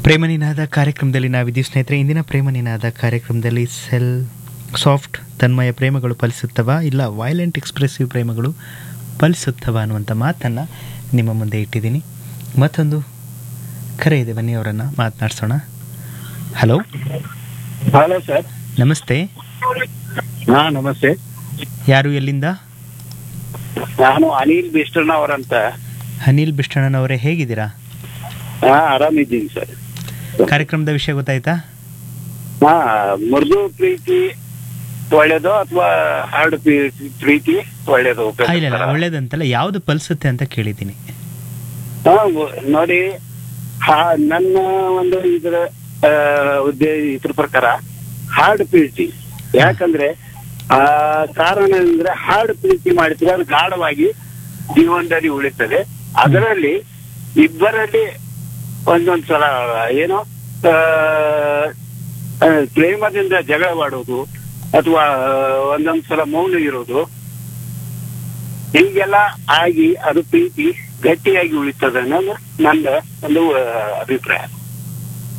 ಪ್ರೇಮನಿನಾದ ಕಾರ್ಯಕ್ರಮದಲ್ಲಿ ನಾವಿದ್ದೀವಿ ಸ್ನೇಹಿತರೆ ಇಂದಿನ ಪ್ರೇಮನಿನಾದ ಕಾರ್ಯಕ್ರಮದಲ್ಲಿ ಸೆಲ್ ಸಾಫ್ಟ್ ತನ್ಮಯ ಪ್ರೇಮಗಳು ಫಲಿಸುತ್ತವಾ ಇಲ್ಲ ವೈಲೆಂಟ್ ಎಕ್ಸ್ಪ್ರೆಸಿವ್ ಪ್ರೇಮಗಳು ಫಲಿಸುತ್ತವಾ ಅನ್ನುವಂಥ ಮಾತನ್ನು ನಿಮ್ಮ ಮುಂದೆ ಇಟ್ಟಿದ್ದೀನಿ ಮತ್ತೊಂದು ಕರೆ ಇದೆ ಬನ್ನಿ ಅವರನ್ನು ಮಾತನಾಡ್ಸೋಣ ಹಲೋ ಹಲೋ ಸರ್ ನಮಸ್ತೆ ಹಾ ನಮಸ್ತೆ ಯಾರು ಎಲ್ಲಿಂದ ನಾನು ಅನಿಲ್ ಬಿಸ್ಟರ್ನವರಂತ ಅನಿಲ್ ಬಿಷ್ಟಣ್ಣನವರೇ ಹೇಗಿದ್ದೀರಾ ಹಾ ಆರಾಮಿದ್ದೀನಿ ಸರ್ ಕಾರ್ಯಕ್ರಮದ ವಿಷಯ ಗೊತ್ತಾಯ್ತಾ ಹಾ ಮೃದು ಪ್ರೀತಿ ಒಳ್ಳೇದು ಅಥವಾ ಹಾರ್ಡ್ ಪ್ರೀತಿ ಒಳ್ಳೇದು ಆ, ಇಲ್ಲ ಇಲ್ಲ ಒಳ್ಳೇದಂತಲ್ಲ ಯಾವುದು ಫಲಿಸುತ್ತೆ ಅಂತ ಕೇಳಿದ್ದೀನಿ ಹಾ, ಒ- ನೋಡಿ ಹಾ ನನ್ನ ಒಂದು ಇದರ ಆ, ಉದ್ದೇ ಇದ್ರ ಪ್ರಕಾರ ಹಾರ್ಡ್ ಪ್ರೀತಿ ಯಾಕಂದ್ರೆ ಆ ಕಾರಣ ಅಂದ್ರೆ ಹಾರ್ಡ್ ಪ್ರೀತಿ ಮಾಡಿದ್ರೆ ಅದು ಗಾಢವಾಗಿ ಜೀವನದಲ್ಲಿ ಉಳಿತದೆ ಅದರಲ್ಲಿ ಇಬ್ಬರಲ್ಲಿ ಒಂದೊಂದ್ ಸಲ ಏನೋ ಆ, ಆ, ಪ್ರೇಮದಿಂದ ಜಗಳವಾಡೋದು ಅಥವಾ ಒಂದೊಂದ್ ಸಲ ಮೌನ ಇರೋದು ಹೀಗೆಲ್ಲ ಆಗಿ ಅದು ಪ್ರೀತಿ ಗಟ್ಟಿಯಾಗಿ ಉಳಿತದೆ ಅನ್ನೋದು ನನ್ನ ಒಂದು ಆ, ಅಭಿಪ್ರಾಯ